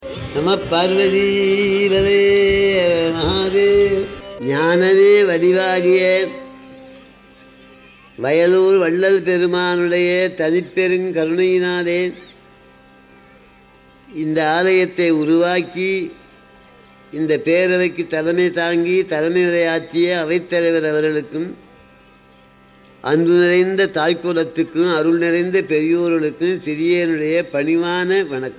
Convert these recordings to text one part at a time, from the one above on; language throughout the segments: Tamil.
நம பார்வதீபதே மகாதேவ் ஞானமே வடிவாகிய வயலூர் வள்ளல் பெருமானுடைய தனிப்பெருங் கருணையினாலே இந்த ஆலயத்தை உருவாக்கி இந்த பேரவைக்கு தலைமை தாங்கி தலைமை உரையாற்றிய அவைத்தலைவர் அவர்களுக்கும் அன்பு நிறைந்த தாய்க்குலத்துக்கும் அருள் நிறைந்த பெரியோர்களுக்கும் சிறியனுடைய பணிவான வணக்கம்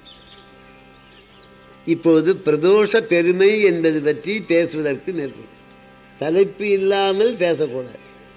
இப்போது பிரதோஷ பெருமை என்பது பற்றி பேசுவதற்கு மேற்கொள் தலைப்பு இல்லாமல் பேசக்கூடாது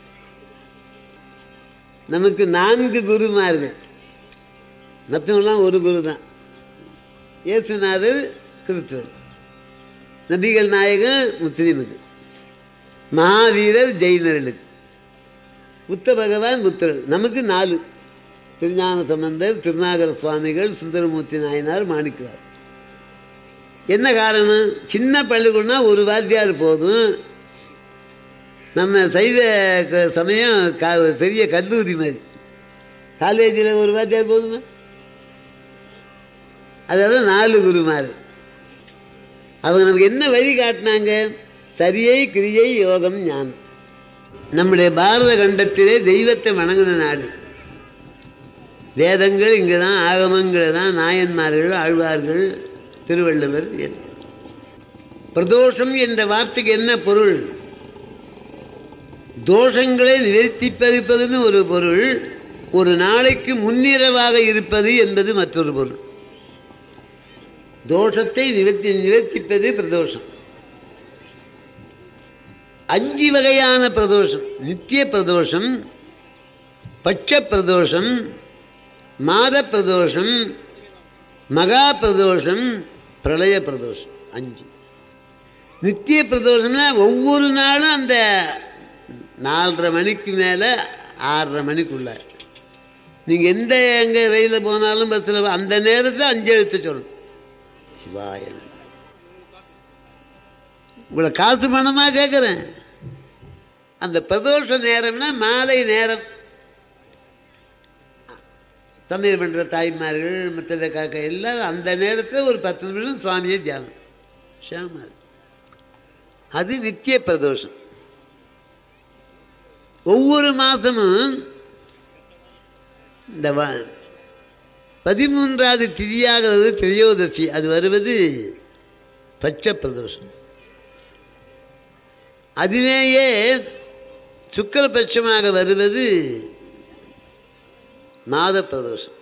நமக்கு நான்கு குருமார்கள் மற்றவங்களாம் ஒரு குரு தான் இயேசுநாதர் கிறிஸ்துவர் நபிகள் நாயகன் முஸ்லீமுக்கு மகாவீரர் ஜெயினர்களுக்கு புத்த பகவான் புத்தர்கள் நமக்கு நாலு திருஞான சம்பந்தர் திருநாகர சுவாமிகள் சுந்தரமூர்த்தி நாயனார் மாணிக்கிறார் என்ன காரணம் சின்ன பள்ளிக்கூடம்னா ஒரு வாத்தியார் போதும் நம்ம சைவ க- சமயம் கா- பெரிய கல்லூரி மாதிரி காலேஜில் ஒரு வாத்தியார் போதுமா அதாவது நாலு குருமார் அவங்க நமக்கு என்ன வழி காட்டினாங்க சரியை கிரியை யோகம் ஞானம் நம்முடைய பாரத கண்டத்திலே தெய்வத்தை வணங்கின நாடு வேதங்கள் இங்கே தான் ஆகமங்கள் தான் நாயன்மார்கள் ஆழ்வார்கள் திருவள்ளுவர் எல்லாம். பிரதோஷம் என்ற வார்த்தைக்கு என்ன பொருள் தோஷங்களை நிவர்த்திப்பதிப்பதுன்னு ஒரு பொருள் ஒரு நாளைக்கு முன்னிரவாக இருப்பது என்பது மற்றொரு பொருள் தோஷத்தை நிவர்த்தி நிவர்த்திப்பது பிரதோஷம் அஞ்சு வகையான பிரதோஷம் நித்திய பிரதோஷம் பட்ச பிரதோஷம் மாத பிரதோஷம் மகா பிரதோஷம் பிரளய பிரதோஷம் அஞ்சு நித்திய பிரதோஷம்னா ஒவ்வொரு நாளும் அந்த நாலரை மணிக்கு மேலே ஆறரை மணிக்குள்ள நீங்கள் எந்த எங்கே ரயிலில் போனாலும் பஸ்ஸில் அந்த நேரத்தில் அஞ்சு எழுத்து சொல்லணும் சிவாய நமः. உங்களை காசு பணமா கேட்குறேன் அந்த பிரதோஷ நேரம்னா மாலை நேரம் தமிழ் பண்ற தாய்மார்கள் மற்ற காக்க எல்லாரும் அந்த நேரத்தில் ஒரு பத்து நிமிஷம் சுவாமியை தியானம் ஷாமா இருக்கு. அது நித்திய பிரதோஷம் ஒவ்வொரு மாதமும் இந்த வ- பதிமூன்றாவது திதியாகிறது திரையோதசி அது வருவது பட்ச பிரதோஷம் அதிலேயே சுக்கரபட்சமாக வருவது மாத பிரதோஷம்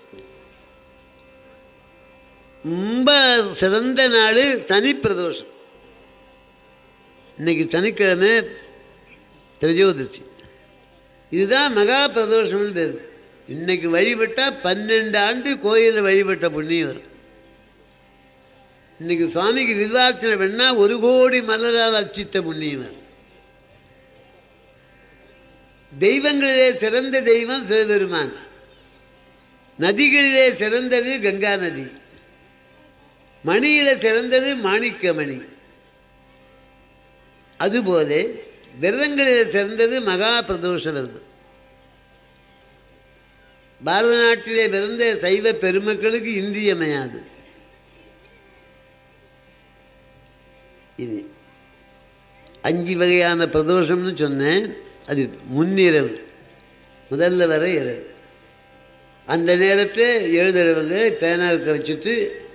ரொம்ப சிறந்த நாள் சனி பிரதோஷம் இன்னைக்கு சனிக்கிழமை திரையோதசி இதுதான் மகா பிரதோஷம்னு பேரு இன்னைக்கு வழிபட்டா பன்னெண்டு ஆண்டு கோயிலில் வழிபட்ட புண்ணியம் வரும் இன்னைக்கு சுவாமிக்கு விருதார்ச்சனை பண்ணா ஒரு கோடி மலரால் அர்ச்சித்த புண்ணியம் வரும் தெய்வங்களிலே சிறந்த தெய்வம் சிவபெருமான் நதிகளிலே சிறந்தது கங்கா நதி மணியில சிறந்தது மாணிக்க மணி அதுபோல விரதங்களிலே சிறந்தது மகா பிரதோஷ விரதம் பாரத நாட்டிலே பிறந்த சைவ பெருமக்களுக்கு இன்றியமையாது இது அஞ்சு வகையான பிரதோஷம்னு சொன்னேன் அது முன்னிரவு முதல்ல வர இரவு அந்த நேரத்தை எழுதுறவங்க பேனாவுக்கு வச்சுட்டு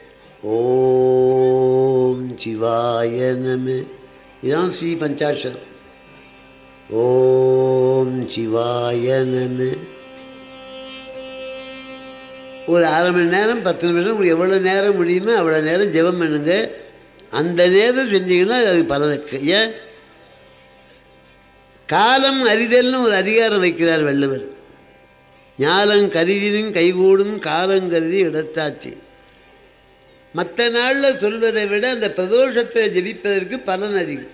ஓம் சிவாய நம இதான் ஸ்ரீ பஞ்சாட்சரம் ஓம் சிவாய நம ஒரு அரை மணி நேரம் பத்து நிமிஷம் உங்களுக்கு எவ்வளோ நேரம் முடியுமோ அவ்வளோ நேரம் ஜெபம் பண்ணுங்க அந்த நேரம் செஞ்சீங்கன்னா அது பலனுக்கு ஏன் காலம் அறிதல்னு ஒரு அதிகாரம் வைக்கிறார் வள்ளுவர் ஞாலம் கருதினும் கைகூடும் காலம் கருதி இடத்தாச்சு மற்ற நாளில் சொல்வதை விட அந்த பிரதோஷத்தை ஜெபிப்பதற்கு பலன் அதிகம்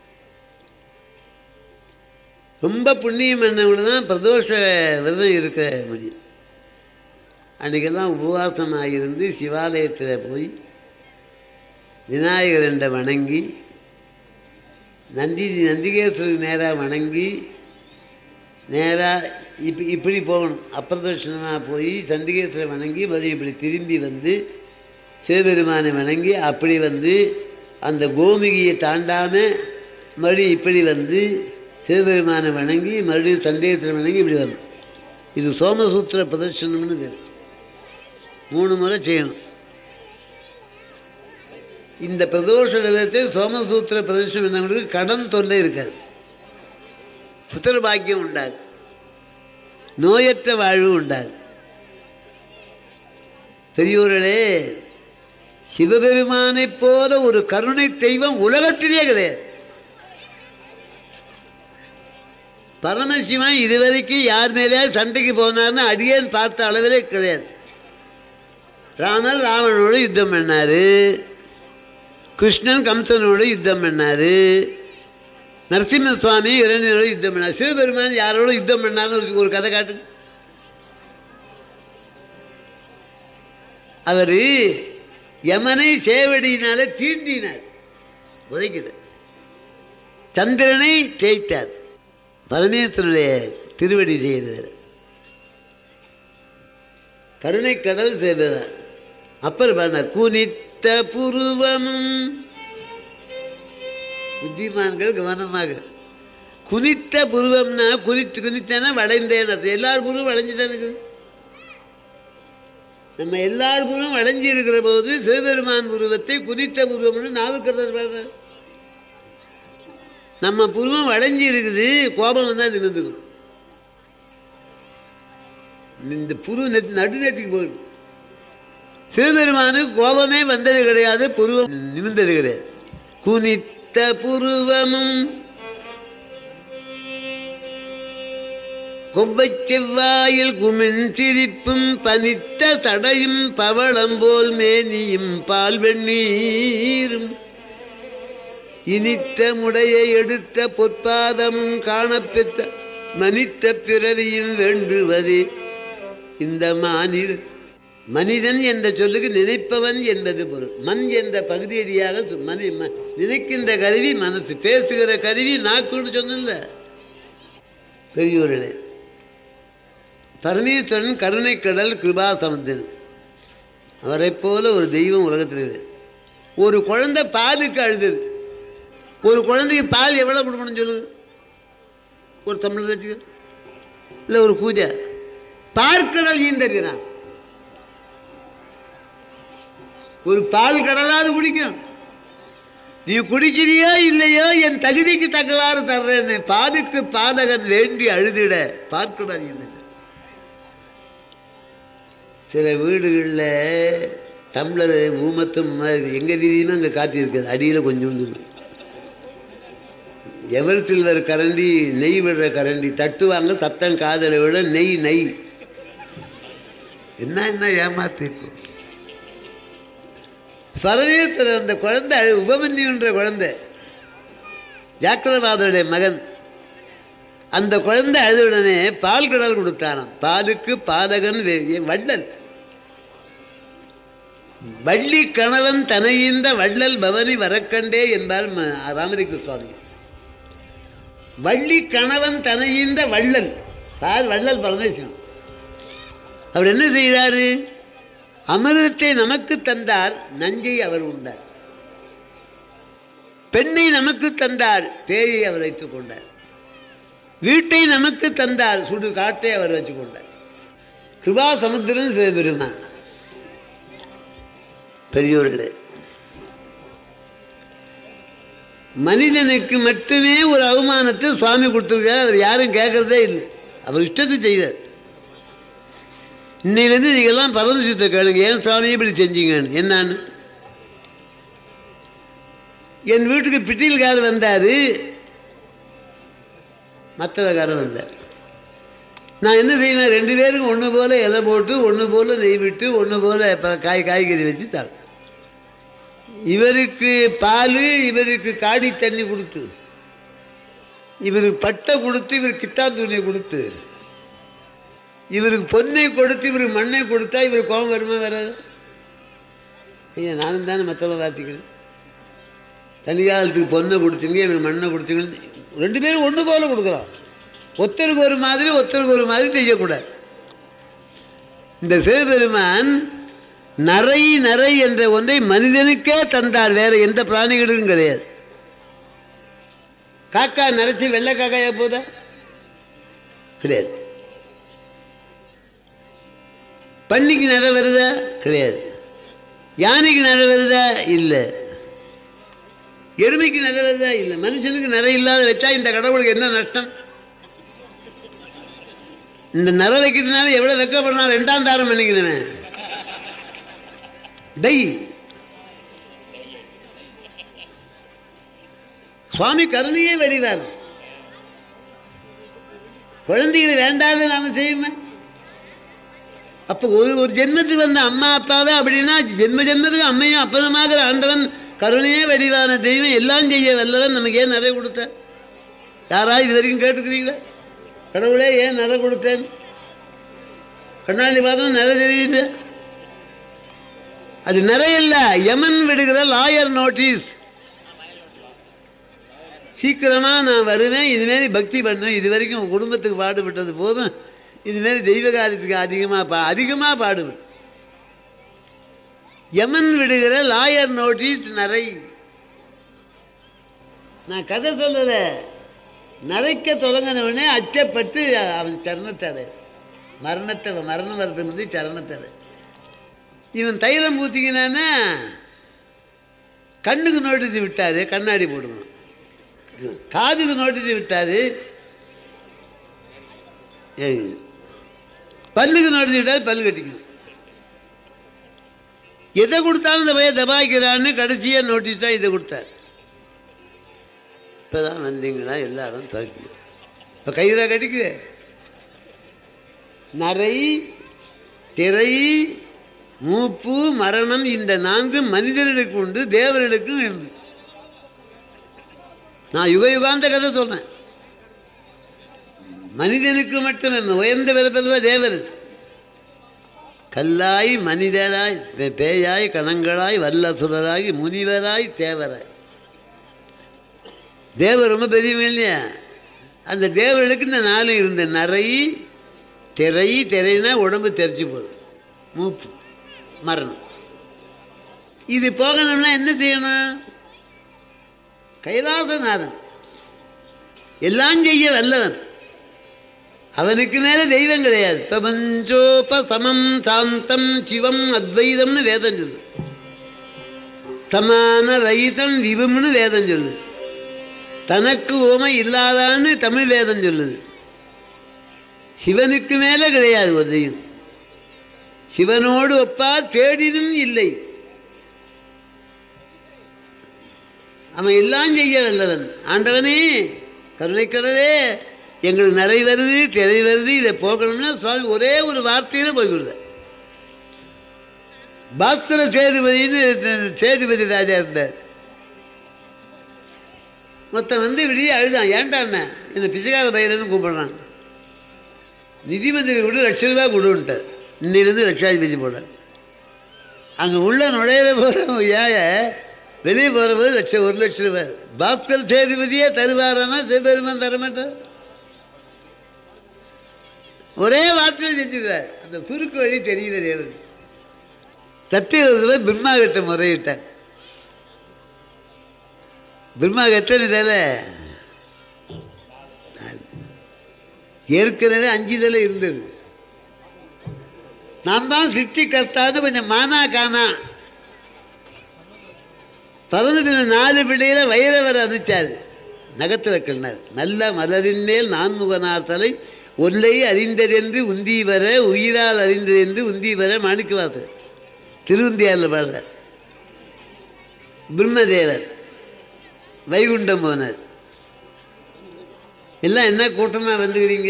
ரொம்ப புண்ணியம் பண்ணவங்க தான் பிரதோஷ விரதம் இருக்க முடியும் அன்றைக்கெல்லாம் உபவாசமாக இருந்து சிவாலயத்தில் போய் விநாயகரண்டை வணங்கி நந்தி நந்திகேஸ்வருக்கு நேராக வணங்கி நேராக இப்படி இப்படி போகணும் அப்பிரதட்சணமாக போய் சண்டிகேஸ்வரை வணங்கி மறுபடியும் இப்படி திரும்பி வந்து சிவபெருமானை வணங்கி அப்படி வந்து அந்த கோமுகியை தாண்டாம மறுபடியும் இப்படி வந்து சிவபெருமானை வணங்கி மறுபடியும் சந்தேகத்தில் வணங்கி இப்படி வந்து இது சோமசூத்திர பிரதர்ஷனம்னு பேர் மூணு முறை செய்யணும் இந்த பிரதோஷ விதத்தில் சோமசூத்திர பிரதர்ஷனம் என்னவங்களுக்கு கடன் தொல்லை இருக்காது புத்திர பாக்கியம் உண்டாகும் நோயற்ற வாழ்வு உண்டாகும் பெரியோர்களே சிவபெருமானைப் போல ஒரு கருணை தெய்வம் உலகத்திலே கிடையாது பரமசிவன் இதுவரைக்கும் யார் மேலேயாவது சண்டைக்கு போனார்னு அடியேன் பார்த்த அளவிலே கிடையாது ராமர் ராவணனோட யுத்தம் பண்ணாரு கிருஷ்ணன் கம்சனோட யுத்தம் பண்ணாரு நரசிம்ம சுவாமி இரண்டினோட யுத்தம் பண்ணார் சிவபெருமான் யாரோட யுத்தம் பண்ணார்னு ஒரு- ஒரு கதை காட்டு அவரு யமனை சேவடியினால தீண்டினார் உதைக்குது சந்திரனை தேய்த்தார் பரமேஸ்வரனுடைய திருவடி செய்தார் கருணை கடல் செய்தார் அப்புறம் பாருங்க, குனித்த புருவமும் புத்திமான்கள் கவனமாக குனித்த புருவம்னா குனித்து குனித்தேன்னா வளைந்தேன் அர்த்தம். எல்லார் புருவம் வளைஞ்சுதான் இருக்குது நம்ம எல்லார் புருவம் வளைஞ்சி இருக்கிற போது சிவபெருமான் புருவத்தை குனித்த புருவம்னு நாவுக்கரசர் பாடுறார் நம்ம புருவம் வளைஞ்சி இருக்குது கோபம் வந்தா நிமிந்துக்கும் இந்த புரு நடுநெத்திக்கு போயிடும் சிவபெருமானுக்கு கோபமே வந்தது கிடையாது புருவம் நிமிர்ந்தது கிடையாது குனித்த புருவமும் கொவ்வைச் செவ்வாயில் குமின் சிரிப்பும் பனித்த சடையும் பவளம் போல் மேனியும் பால் வெந்நீரும் இனித்த முடையை எடுத்த பொற்பாதமும் காணப்பெற்ற மனித்த பிறவியும் வேண்டுவதே இந்த மானிட மனிதன் என்ற சொல்லுக்கு நினைப்பவன் என்பது பொருள் மண் என்ற பகுதியடியாக சொ- மனி ம- நினைக்கின்ற கருவி மனசு பேசுகிற கருவி நாக்குன்னு சொன்னல பெரியோர்களே பரமேஸ்வரன் கருணை கடல் கிருபா சமுத்திரம் அவரைப் போல ஒரு தெய்வம் உலகத்தில் இல்லை ஒரு குழந்தை பாலுக்கு அழுதது ஒரு குழந்தைக்கு பால் எவ்வளவு கொடுக்கணும்னு சொல்லுங்க ஒரு தமிழ் வச்சுக்க இல்லை ஒரு பூஜை பார்க்கடல் ஈந்தறிகிறான் ஒரு பால் கடலாவது குடிக்கும் நீ குடிக்கிறியோ இல்லையோ என் தகுதிக்கு தக்கவாறு தர்றேன்னு பாலுக்கு பாலகன் வேண்டி அழுதிட பார்க்கடல் ஈந்தறிகிறான் சில வீடுகளில் டம்ளர் ஊமத்தும் எங்கே தெரியுமோ அங்கே காப்பி இருக்குது அடியில் கொஞ்சம் இருக்கு எவர் சில்வர் கரண்டி நெய் விடுற கரண்டி தட்டுவாங்க சத்தம் காதலை விட நெய் நெய் என்ன என்ன ஏமாத்து இப்போ பரமேஸ்வரர் அந்த குழந்தை அழு- உபமன்யுன்ற குழந்தை ஜாக்கிரவாதருடைய மகன் அந்த குழந்தை அழுத உடனே பால் கடல் கொடுத்தானாம் பாலுக்கு பாலகன் வே- வள்ளல் வள்ளி கணவன் தனையின்ற வள்ளல் பவனி வரக்கண்டே என்பார் ம- ராமலிங்க சுவாமி வள்ளி கணவன் தனையின்ற வள்ளல் யார் வள்ளல் பரமேஸ்வரன் அவர் என்ன செய்தாரு அமிர்தத்தை நமக்கு தந்தார் நஞ்சை அவர் உண்டார் பெண்ணை நமக்கு தந்தார் பேயை அவர் வைத்துக் கொண்டார் வீட்டை நமக்கு தந்தார் சுடு காட்டை அவர் வச்சுக் கொண்டார் கிருபா சமுத்திரம் சிவபெருமான் பெரியோர்களே மனிதனுக்கு மட்டுமே ஒரு அவமானத்தை சுவாமி கொடுத்துருக்கார் அவர் யாரும் கேட்கறதே இல்லை அவர் இஷ்டத்துக்கு செய்தார் இன்னையிலேருந்து நீங்கள்லாம் பரமசிவத்தை கேளுங்க ஏன் சுவாமி இப்படி செஞ்சீங்கன்னு என்னான்னு என் வீட்டுக்கு பிட்டில்காரர் வந்தார் மத்தளக்காரர் வந்தார் நான் என்ன செய்வேன் ரெண்டு பேருக்கும் ஒன்று போல இலை போட்டு ஒன்று போல நெய் விட்டு ஒன்று போல ப- காய் காய்கறி வச்சு தான் இவருக்கு பால் இவருக்கு காடி தண்ணி கொடுத்து இவருக்கு பட்டை கொடுத்து இவர் கித்தான் துணியை கொடுத்து இவருக்கு பொன்னை கொடுத்து இவருக்கு மண்ணை கொடுத்தா இவர் கோபம் வருமா வராது ஐயா நானும் தானே மற்றவங்க பார்த்துக்கிறேன் தனியாளத்துக்கு பொண்ணை கொடுத்தீங்க எனக்கு மண்ணை கொடுத்தீங்க ரெண்டு பேரும் ஒன்று போல கொடுக்குறோம் ஒருத்தருக்கு ஒரு மாதிரி ஒருத்தருக்கு ஒரு மாதிரி செய்யக்கூடாது இந்த சிவபெருமான் நரை நரை என்ற ஒன்றை மனிதனுக்கே தந்தார் வேற எந்த பிராணிகளுக்கும் கிடையாது காக்கா நரைச்சி வெள்ளை காக்காயா போதா கிடையாது பன்னிக்கு நிற வருதா கிடையாது யானைக்கு நிற வருதா இல்லை எருமைக்கு நிற வருதா இல்லை மனுஷனுக்கு நிற இல்லாத வச்சா இந்த கடவுளுக்கு என்ன நஷ்டம் இந்த நிற வைக்கிறதுனால எவ்வளவு வெக்கப்படுறான் ரெண்டாம் தாரம் பண்ணிக்கிறவன் டை சுவாமி கருணையே வெளிவார் குழந்தைகளை வேண்டாத நாம செய்யுமே அப்ப ஒரு ஒரு ஜென்மத்துக்கு வந்த அம்மா அப்பாவே அப்படின்னா ஜென்ம ஜென்மத்துக்கு அம்மையும் அப்பனமாகிற ஆண்டவன் கருணையே வடிவான தெய்வம் எல்லாம் செய்ய வல்லவன் நமக்கு ஏன் நிறைய கொடுத்த யாரா இது வரைக்கும் கேட்டுக்கிறீங்களா கடவுளே ஏன் நிறை கொடுத்தேன் கண்ணாடி பார்த்தோம் நிறை தெரியுது அது நிறைய இல்ல யமன் விடுகிற லாயர் நோட்டீஸ் சீக்கிரமா நான் வருவேன் இதுமாரி பக்தி பண்ணுவேன் இது வரைக்கும் உன் குடும்பத்துக்கு பாடுபட்டது போதும் இதுமாரி தெய்வ காரியத்துக்கு அதிகமா பா அதிகமா பாடுவேன் யமன் விடுகிற லாயர் நோட்டீஸ் நிறை நான் கதை சொல்லல நரைக்க தொடங்கினவனே அச்சப்பட்டு அவன் சரணத்தடை மரணத்தை மரணம் வரதுக்கு முந்தைய சரணத்தடை இவன் தைலம் ஊத்திக்கினான்னா கண்ணுக்கு நோட்டீஸ் விட்டாரு கண்ணாடி போடுக்கணும் காதுக்கு நோட்டீஸ் விட்டாரு ஏய், பல்லுக்கு நோட்டீஸ் விட்டாரு பல்லு கட்டிக்கணும் எதை கொடுத்தாலும் இந்த பையன் தபாய்க்கிறான்னு கடைசியா நோட்டீஸ் தான் இதை கொடுத்தார் இப்பதான் வந்தீங்களா எல்லாரும் துவைக்கணும் இப்ப கையில கட்டிக்குது நரை திரை மூப்பு மரணம் இந்த நான்கு மனிதர்களுக்கு உண்டு தேவர்களுக்கும் உண்டு நான் யுக யுகாந்த கதை சொல்றேன் மனிதனுக்கு மட்டும் என்ன உயர்ந்த பிறப்பதுவா தேவர் கல்லாய் மனிதராய் பே- பேயாய் கணங்களாய் வல்லசுரராய் முனிவராய் தேவராய் தேவர் ரொம்ப பெரியவங்க இல்லையா அந்த தேவர்களுக்கு இந்த நாலு இருந்த நரை திரை திரைனா உடம்பு தெரிச்சு போகுது மூப்பு மரணம் இது போகணும்னா என்ன செய்யணும் கைலாசநாதன் எல்லாம் செய்ய வல்லவன் அவனுக்கு மேல தெய்வம் கிடையாது பிரபஞ்சோப சமம் சாந்தம் சிவம் அத்வைதம்னு வேதம் சொல்லு சமான ரகிதம் விபம்னு வேதம் சொல்லுது தனக்கு உமை இல்லாதான்னு தமிழ் வேதம் சொல்லுது சிவனுக்கு மேல கிடையாது ஒரு தெய்வம் சிவனோடு ஒப்பா தேடினும் இல்லை அவன் எல்லாம் செய்ய வல்லவன் ஆண்டவனே கருணைக்கடவே எங்களுக்கு நிறை வருது திரை வருது இதை போகணும்னா சுவாமி ஒரே ஒரு வார்த்தையில போய்விடுத பாத்திர சேதுபதினு சேதுபதி ராஜா இருந்தார் மொத்தம் வந்து விடிய அழுதான் ஏன்டா என்ன இந்த பிச்சைக்கார பயிரன்னு கூப்பிடுறான் நிதி மந்திரி கூட லட்ச ரூபாய் கொடுன்ட்டார் இன்னிலிருந்து லட்சாதிபதி போட அங்கே உள்ள நுழையிற போது ஏய வெளியே போகிற போது லட்சம் ஒரு லட்சம் ரூபாய் பாப்தர் சேதுபதியே தருவாரானா சிவபெருமான் தரமாட்டார் ஒரே வார்த்தையில் செஞ்சிருக்கார் அந்த சுருக்கு வழி தெரியல தேவர் சத்திய பிரம்மா கிட்ட முறையிட்டார் பிரம்மா எத்தனை தலை ஏற்கனவே அஞ்சு தலை இருந்தது நான் தான் சித்தி கர்த்தான்னு கொஞ்சம் மானா காணா பதினஞ்சு நாலு பிள்ளையில வைரவர் அனுச்சாரு நகத்துல கிள்னார் நல்ல மலரின் மேல் நான்முகனார் தலை ஒல்லை அறிந்ததென்று உந்தி வர உயிரால் அறிந்ததென்று உந்தி வர மாணிக்கவாசர் திருவுந்தியாரில் பாடுறார் பிரம்மதேவர் வைகுண்டம் போனார் எல்லாம் என்ன கூட்டமா வந்துக்கிறீங்க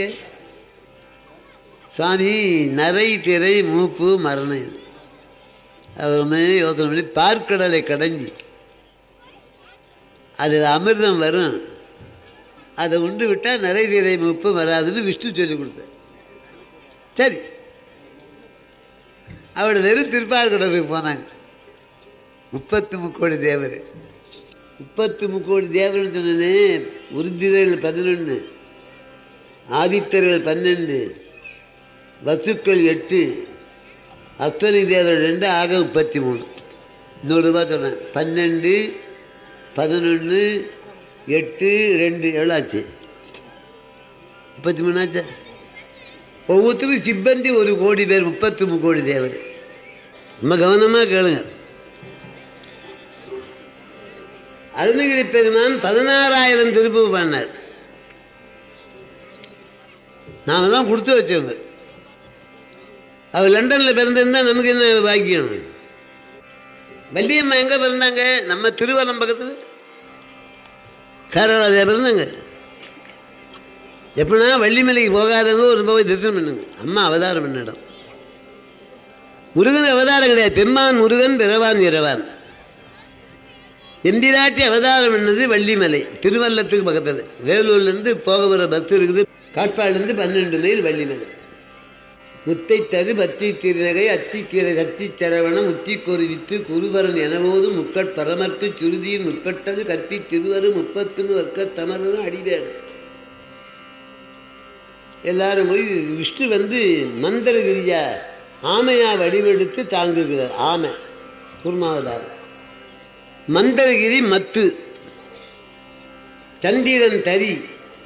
சுவாமி நரை திரை மூப்பு மரணம் இது. அவர் ரொம்ப நேரம் யோசனை பண்ணி பார்க்கடலை கடைஞ்சி அதில் அமிர்தம் வரும் அதை உண்டு விட்டால் நிறை திரை மூப்பு வராதுன்னு விஷ்ணு சொல்லி கொடுத்தார் சரி அவட வெறும் திருப்பார்கடலுக்கு போனாங்க முப்பத்து முக்கோடி தேவர் முப்பத்து முக்கோடி தேவர்னு சொன்னனே உருதிரர்கள் பதினொன்று ஆதித்தர்கள் பன்னெண்டு வசுக்கள் எட்டு அஸ்வனி தேவர் ரெண்டு ஆக முப்பத்தி மூணு இன்னொரு ரூபாய் சொன்னேன் பன்னெண்டு பதினொன்று எட்டு ரெண்டு எவ்வளோ ஆச்சு முப்பத்தி மூணாச்சா ஒவ்வொருத்தருக்கும் சிப்பந்தி ஒரு கோடி பேர் முப்பத்தி மூணு கோடி தேவர் ரொம்ப கவனமாக கேளுங்க அருணகிரி பெருமான் பதினாறாயிரம் திருப்பு பண்ணார் நாம தான் கொடுத்து வச்சவங்க அவர் லண்டனில் பிறந்திருந்தா நமக்கு என்ன பாக்கியம் வள்ளியம்மா எங்க பிறந்தாங்க நம்ம திருவனம் பக்கத்தில் கேரளாவில் பிறந்தாங்க எப்படின்னா வள்ளிமலைக்கு போகாதவங்க ஒரு போய் தரிசனம் பண்ணுங்க அம்மா அவதாரம் பண்ண இடம் முருகன் அவதாரம் கிடையாது பெம்மான் முருகன் பிறவான் இரவான் எந்திராட்டி அவதாரம் பண்ணது வள்ளிமலை திருவல்லத்துக்கு பக்கத்தில் வேலூர்லேருந்து போக வர பஸ் இருக்குது காட்பாடிலேருந்து பன்னெண்டு மைல் வள்ளிமலை முத்தை தரு பத்தி திருநகை அத்திக்கீரை கத்தி சரவணம் உத்திக்கொரு வித்து குருவரன் எனவோது முக்கட் பரமர்க்கு சுருதியின் முற்பட்டது கற்பி திருவரு முப்பத்துன்னு வக்க தமருன்னு அடிவேடு எல்லாரும் போய் விஷ்ணு வந்து மந்திரகிரியா ஆமையா வடிவெடுத்து தாங்குகிறார் ஆமை குருமாவதார் மந்திரகிரி மத்து சந்திரன் தரி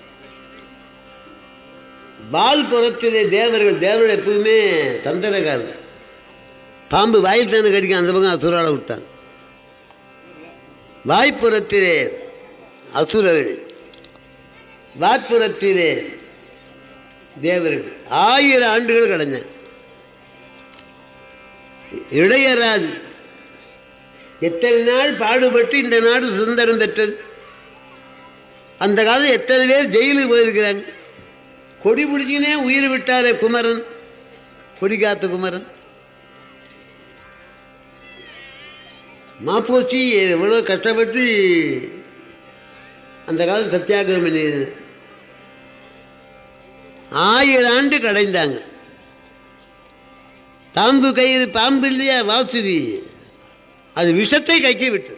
பால் புறத்திலே தேவர்கள் தேவர்கள் எப்பவுமே தந்திரக்காரர் பாம்பு வாயில் தானே கடிக்கும் அந்த பக்கம் அசுரால விட்டாங்க வாய்ப்புறத்திலே அசுரர்கள் வாய்ப்புறத்திலே தேவர்கள் ஆயிரம் ஆண்டுகள் கடந்த இடையராது எத்தனை நாள் பாடுபட்டு இந்த நாடு சுதந்திரம் பெற்றது அந்த காலம் எத்தனை பேர் ஜெயிலுக்கு போயிருக்கிறாங்க கொடி பிடிச்சினே உயிர் விட்டாரே குமரன் கொடி காத்த குமரன் மாப்போசி எவ்வளோ கஷ்டப்பட்டு அந்த காலம் சத்தியாகிரம் பண்ணியது ஆயிரம் ஆண்டு கடைந்தாங்க பாம்பு கயிறு பாம்பு இல்லையா வாசுதி அது விஷத்தை கைக்கு விட்டு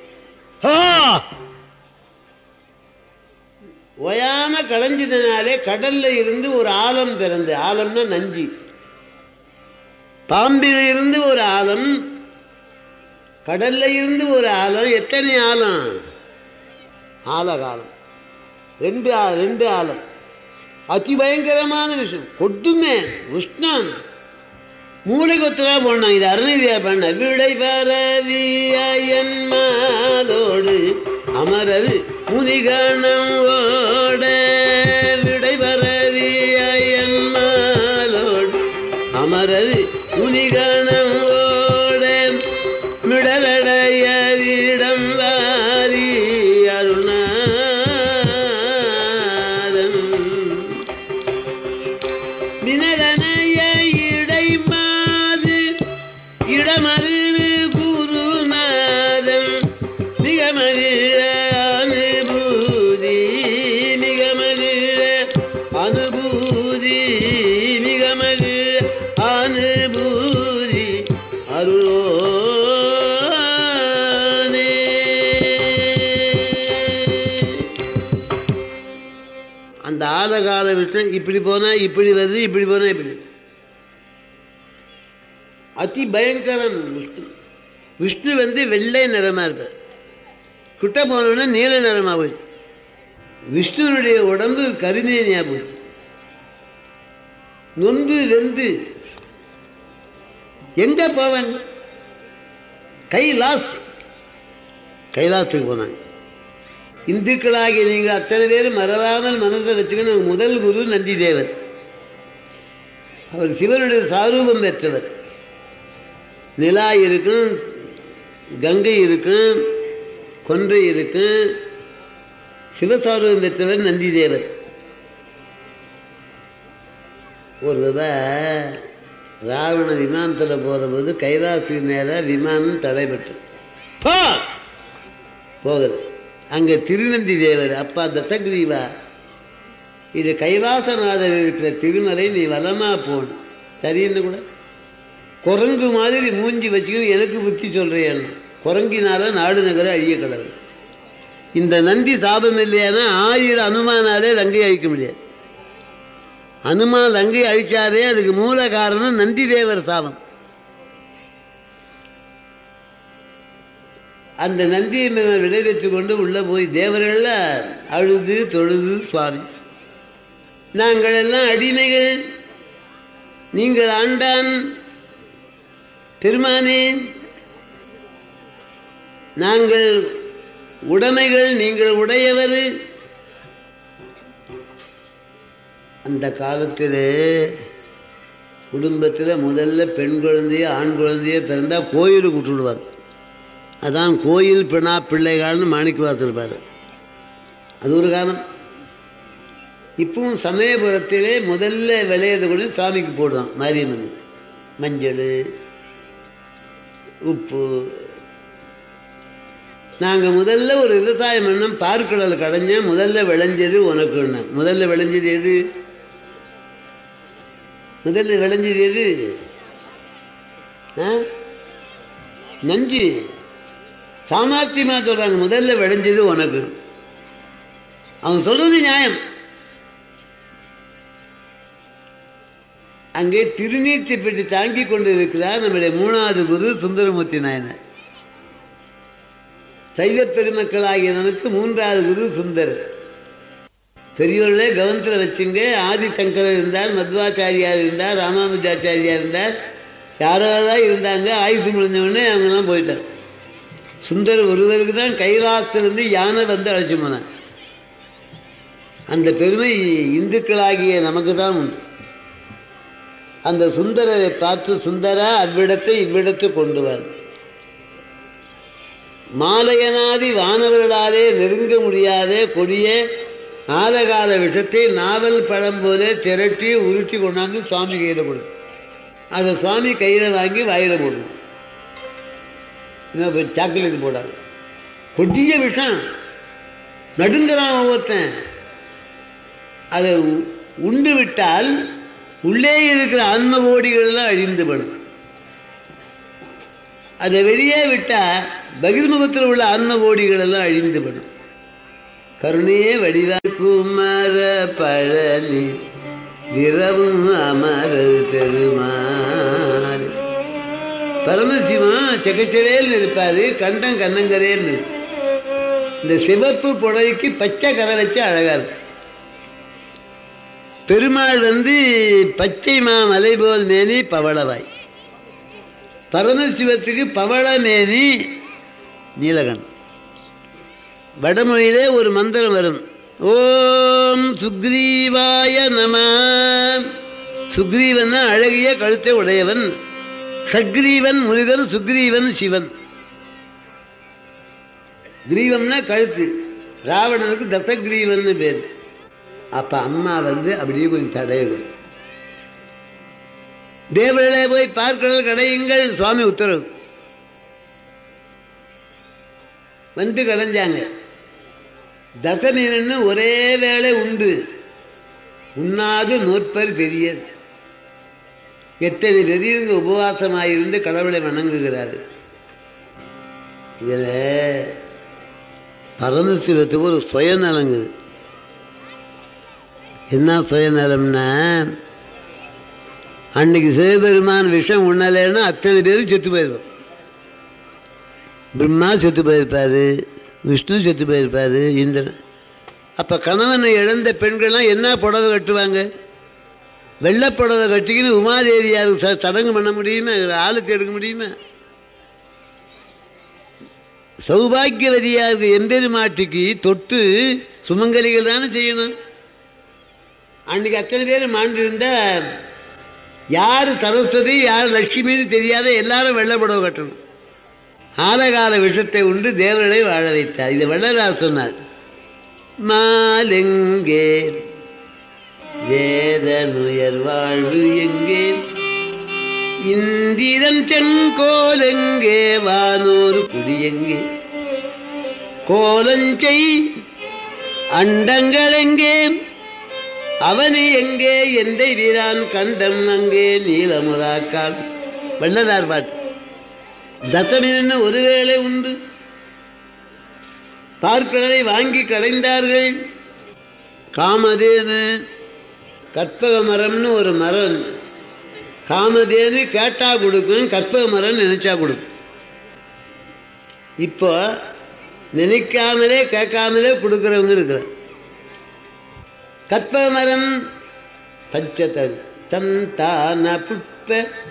ஓயாம களைஞ்சதுனாலே கடல்ல இருந்து ஒரு ஆழம் பிறந்து ஆழம்னா நஞ்சி பாம்பில் இருந்து ஒரு ஆழம் கடல்ல இருந்து ஒரு ஆழம் எத்தனை ஆழம் ஆழகாலம் ரெண்டு ஆ- ரெண்டு ஆழம் அதி பயங்கரமான விஷயம் கொட்டுமே உஷ்ணம் மூளை கொத்துரா போனாங்க இது அருணகிரியா பண்ண விடை பரவியன் மாலோடு அமரர் முனிகணம் ஓட விடை பரவியன் மாலோடு அமரர் முனிகணம் ஓட மிடலடையிடம் வாரி அருணாதன் வினகனைய இடை மாது இடமருவு குருநாதன் மிகமகிழ அனுபூதி மிகமகிழ அனுபூதி மிகமகிழ அனுபூதி அருளோனே அந்த ஆழகால விஷ்ணு இப்படி போனா இப்படி வருது இப்படி போனா இப்படி அதி பயங்கரம் விஷ்ணு விஷ்ணு வந்து வெள்ளை நிறமா இருப்பார் கிட்ட போனோன்னா நீல நிறமா போச்சு விஷ்ணுனுடைய உடம்பு கருமேனியா போச்சு நொந்து வெந்து எங்க போவாங்க கைலாஸ் கைலாசத்துக்கு போனாங்க இந்துக்களாகிய நீங்கள் அத்தனை பேரும் மறவாமல் மனசில் வச்சுக்கணும் முதல் குரு நந்தி தேவர் அவர் சிவனுடைய சாரூபம் பெற்றவர் நிலா இருக்கும் கங்கை இருக்கும் கொன்றை இருக்கும் சிவசாரூபம் பெற்றவர் நந்தி தேவர் ஒரு தடவை ராவண விமானத்தில் போகிற போது கைலாசத்துக்கு நேராக விமானம் தடைபட்டு போ போகுது அங்கே திருநந்தி தேவர் அப்பா தத்தகிரீவா இது கைலாசநாதர் இருக்கிற திருமலை நீ வலமா போகணும் சரின்னு கூட குரங்கு மாதிரி மூஞ்சி வச்சுக்கணும் எனக்கு புத்தி சொல்றேன் குரங்கினால நாடு நகர அழிய கடவுள் இந்த நந்தி சாபம் இல்லையானா ஆயிரம் அனுமானாலே லங்கை அழிக்க முடியாது அனுமான் லங்கை அழிச்சாரே அதுக்கு மூல காரணம் நந்தி தேவர் சாபம் அந்த நந்தியை விடை வச்சு கொண்டு உள்ளே போய் தேவர்கள அழுது தொழுது சுவாமி நாங்கள் எல்லாம் அடிமைகள் நீங்கள் ஆண்டான் பெருமானே நாங்கள் உடைமைகள் நீங்கள் உடையவர் அந்த காலத்தில் குடும்பத்தில் முதல்ல பெண் குழந்தைய ஆண் குழந்தைய பிறந்தா கோயிலுக்கு விட்டுடுவார் அதான் கோயில் பிணா பிள்ளைகள்னு மாணிக்க பார்த்துருப்பார் அது ஒரு காலம் இப்பவும் சமயபுரத்திலே முதல்ல விளையது கூட சாமிக்கு போடுவான் மாரியம்மன் மஞ்சள் உப்பு நாங்கள் முதல்ல ஒரு விவசாயம் பண்ணோம் பார்க்கடல் கடைஞ்சேன் முதல்ல விளைஞ்சது உனக்கு முதல்ல விளைஞ்சது எது முதல்ல விளைஞ்சது எது நஞ்சு சாமர்த்தியமா சொல்றாங்க முதல்ல விளைஞ்சது உனக்கு அவன் சொல்றது நியாயம் அங்கே திருநீர்ச்சி பெட்டி தாங்கி கொண்டு இருக்கிறார் நம்முடைய மூணாவது குரு சுந்தரமூர்த்தி நாயனர் சைவ பெருமக்களாகிய நமக்கு மூன்றாவது குரு சுந்தர் பெரியவர்களே கவனத்தில் வச்சுங்க ஆதிசங்கரர் இருந்தார் மத்வாச்சாரியார் இருந்தார் ராமானுஜாச்சாரியார் இருந்தார் யாரெல்லாம் இருந்தாங்க ஆயுசு முடிஞ்சவொடனே அவங்கெல்லாம் போயிட்டார் சுந்தர் ஒருவருக்கு தான் கைலாசத்திலிருந்து யானை வந்து அழைச்சி போனார் அந்த பெருமை இந்துக்களாகிய நமக்கு தான் உண்டு அந்த சுந்தரரை பார்த்து சுந்தரா அவ்விடத்தை இவ்விடத்து கொண்டு வர மாலையனாதி வானவர்களாலே நெருங்க முடியாத கொடிய ஆலகால விஷத்தை நாவல் பழம் போல திரட்டி உருட்டி கொண்டாந்து சுவாமி கையில் கொடு அதை சுவாமி கையில் வாங்கி வாயில போடுது சாக்லேட் போடாது கொடிய விஷம் நடுங்கிறான் ஒவ்வொருத்தன் அதை உண்டு விட்டால் உள்ளே இருக்கிற ஆன்ம கோடிகள் எல்லாம் அழிந்துபடும் அதை வெளியே விட்டா பகிர்முகத்தில் உள்ள ஆன்ம கோடிகள் எல்லாம் அழிந்துபடும் கருணையே வடிவா குமர பழனி விரவும் அமர பெருமாள் பரமசிவம் செக்கச்சவேல் இருப்பாரு கண்டம் கண்ணங்கரேல் இந்த சிவப்பு புடவைக்கு பச்சை கரை வச்சு அழகா இருக்கு பெருமாள் வந்து பச்சை மா மலை போல் மேனி பவளவாய் பரமசிவத்துக்கு பவள மேனி நீலகன் வடமொழியிலே ஒரு மந்திரம் வரும் ஓம் சுக்ரீவாய நம சுக்ரீவன் அழகிய கழுத்தை உடையவன் சக்ரீவன் முருகன் சுக்ரீவன் சிவன் கிரீவம்னா கழுத்து ராவணனுக்கு தத்தகிரீவன் பேரு அப்ப அம்மா வந்து அப்படியே கொஞ்சம் தடையிடும் தேவர்களே போய் பார்க்கடல் கடையுங்கள் சுவாமி உத்தரவு வந்து கடைஞ்சாங்க தசமீனன்னு ஒரே வேளை உண்டு உண்ணாது நோற்பர் பெரியது எத்தனை பெரியவங்க உபவாசமாயிருந்து கடவுளை வணங்குகிறாரு இதுல பரமசிவத்துக்கு ஒரு சுயநலங்குது என்ன சுயநலம்னா அன்னைக்கு சிவபெருமான் விஷம் உண்ணலைன்னா அத்தனை பேரும் செத்து போயிருப்போம் பிரம்மா செத்து போயிருப்பாரு விஷ்ணு செத்து போயிருப்பாரு இந்திரன் அப்போ கணவனை இழந்த பெண்கள்லாம் என்ன புடவை கட்டுவாங்க வெள்ளை புடவை கட்டிக்கின்னு உமாதேவியாருக்கு ச- சடங்கு பண்ண முடியுமா ஆளுக்கு எடுக்க முடியுமா சௌபாகியவதியாருக்கு எம்பெருமாட்டிக்கு தொட்டு சுமங்கலிகள் தானே செய்யணும் அன்னைக்கு அத்தனை பேர் மாண்டு இருந்தா யார் சரஸ்வதி யார் லட்சுமின்னு தெரியாத எல்லாரும் வெள்ளை புடவை கட்டணும் ஆலகால விஷத்தை உண்டு தேவர்களை வாழ வைத்தார் இதை வள்ளலார் சொன்னார் மாலெங்கே வேத நுயர் வாழ்வு எங்கே இந்திரன் செங்கோலெங்கே வானோர் குடியெங்கே கோலஞ்செய் அண்டங்களெங்கே அவனி எங்கே எந்தை வீரான் கண்டம் அங்கே நீலமுதாக்கால் வள்ளலார் பாட்டு தசமின்னு ஒருவேளை உண்டு பார்க்கடலை வாங்கி கடைந்தார்கள் காமதேனு கற்பக மரம்னு ஒரு மரம் காமதேனு கேட்டா கொடுக்கும் கற்பக மரம் நினைச்சா கொடுக்கும் இப்போ நினைக்காமலே கேட்காமலே கொடுக்குறவங்க இருக்கிற கற்பமரம் பஞ்சதரு சந்தான புஷ்ப